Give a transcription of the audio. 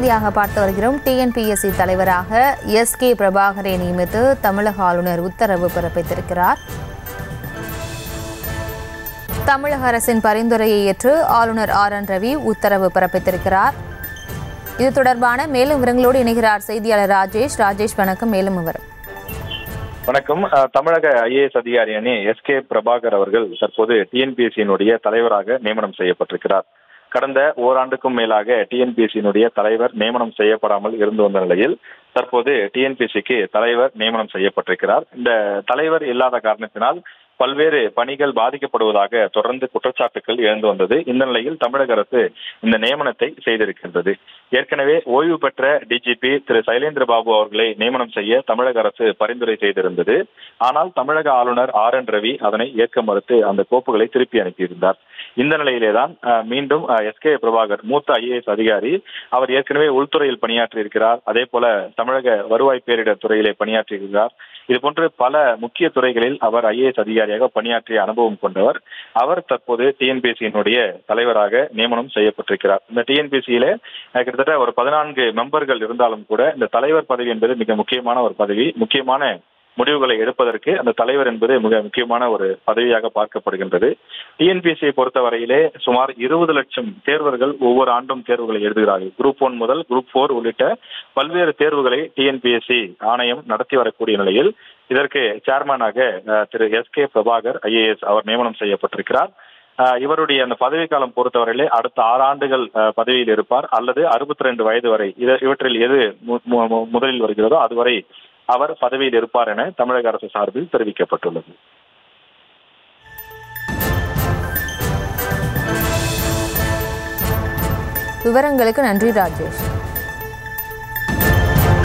செய்தியாக பார்த்து வருகிறோம் டிஎன்பிஎஸ்சி தலைவராக எஸ் கே பிரபாகரை நியமித்து தமிழக ஆளுநர் உத்தரவு பிறப்பித்திருக்கிறார் தமிழக அரசின் பரிந்துரையை ஏற்று ஆளுநர் ஆர் என் ரவி உத்தரவு பிறப்பித்திருக்கிறார் இது தொடர்பான மேலும் விவரங்களோடு இணைகிறார் செய்தியாளர் ராஜேஷ் ராஜேஷ் வணக்கம் மேலும் விவரம் வணக்கம் அஹ், தமிழக ஐஏஎஸ் அதிகாரி அணி எஸ் கே பிரபாகர் அவர்கள் தற்போது டிஎன்பிஎஸ்சியினுடைய தலைவராக நியமனம் செய்யப்பட்டிருக்கிறார் கடந்த ஓராண்டுக்கும் மேலாக டிஎன்பிஎஸ்சியினுடைய தலைவர் நியமனம் செய்யப்படாமல் இருந்து வந்த நிலையில் தற்போது டிஎன்பிஎஸ்சிக்கு தலைவர் நியமனம் செய்யப்பட்டிருக்கிறார் இந்த தலைவர் இல்லாத காரணத்தினால் பல்வேறு பணிகள் பாதிக்கப்படுவதாக தொடர்ந்து குற்றச்சாட்டுகள் எழுந்து வந்தது இந்த நிலையில் தமிழக அரசு இந்த நியமனத்தை செய்திருக்கின்றது ஏற்கனவே ஓய்வு பெற்ற டிஜிபி திரு சைலேந்திர பாபு அவர்களை நியமனம் செய்ய தமிழக அரசு பரிந்துரை செய்திருந்தது ஆனால் தமிழக ஆளுநர் ஆர் என் ரவி அதனை ஏற்க மறுத்து அந்த கோப்புகளை திருப்பி அனுப்பியிருந்தார் இந்த நிலையிலேதான் அஹ், மீண்டும் எஸ் கே பிரபாகர் மூத்த ஐஏஎஸ் அதிகாரி அவர் ஏற்கனவே உள்துறையில் பணியாற்றியிருக்கிறார் அதே போல தமிழக வருவாய் பேரிடர் துறையிலே பணியாற்றியிருக்கிறார் இது போன்று பல முக்கிய துறைகளில் அவர் ஐஏஎஸ் அதிகாரியாக பணியாற்றிய அனுபவம் கொண்டவர் அவர் தற்போது டிஎன்பிஎஸ்சியினுடைய தலைவராக நியமனம் செய்யப்பட்டிருக்கிறார் இந்த டிஎன்பிஎஸ்சியிலே கிட்டத்தட்ட ஒரு பதினான்கு மெம்பர்கள் இருந்தாலும் கூட இந்த தலைவர் பதவி என்பது மிக முக்கியமான ஒரு பதவி முக்கியமான முடிவுகளை எடுப்பதற்கு அந்த தலைவர் என்பது மிக முக்கியமான ஒரு பதவியாக பார்க்கப்படுகின்றது டிஎன்பிஎஸ்சியை பொறுத்தவரையிலே சுமார் இருபது லட்சம் தேர்வர்கள் ஒவ்வொரு ஆண்டும் தேர்வுகளை எழுதுகிறார்கள் குரூப் ஒன் முதல் குரூப் போர் உள்ளிட்ட பல்வேறு தேர்வுகளை டிஎன்பிஎஸ்சி ஆணையம் நடத்தி வரக்கூடிய நிலையில் இதற்கு சேர்மனாக அஹ், திரு எஸ் கே பிரபாகர் ஐஏஎஸ் அவர் நியமனம் செய்யப்பட்டிருக்கிறார் அஹ், இவருடைய அந்த பதவிக்காலம் பொறுத்தவரையிலே அடுத்த ஆறு ஆண்டுகள் அஹ், பதவியில் இருப்பார் அல்லது அறுபத்தி ரெண்டு வயது வரை இத- இவற்றில் எது மு- மு- முதலில் வருகிறதோ அதுவரை அவர் பதவியில் இருப்பார் என தமிழக அரசு சார்பில் தெரிவிக்கப்பட்டுள்ளது விவரங்களுக்கு நன்றி ராஜேஷ்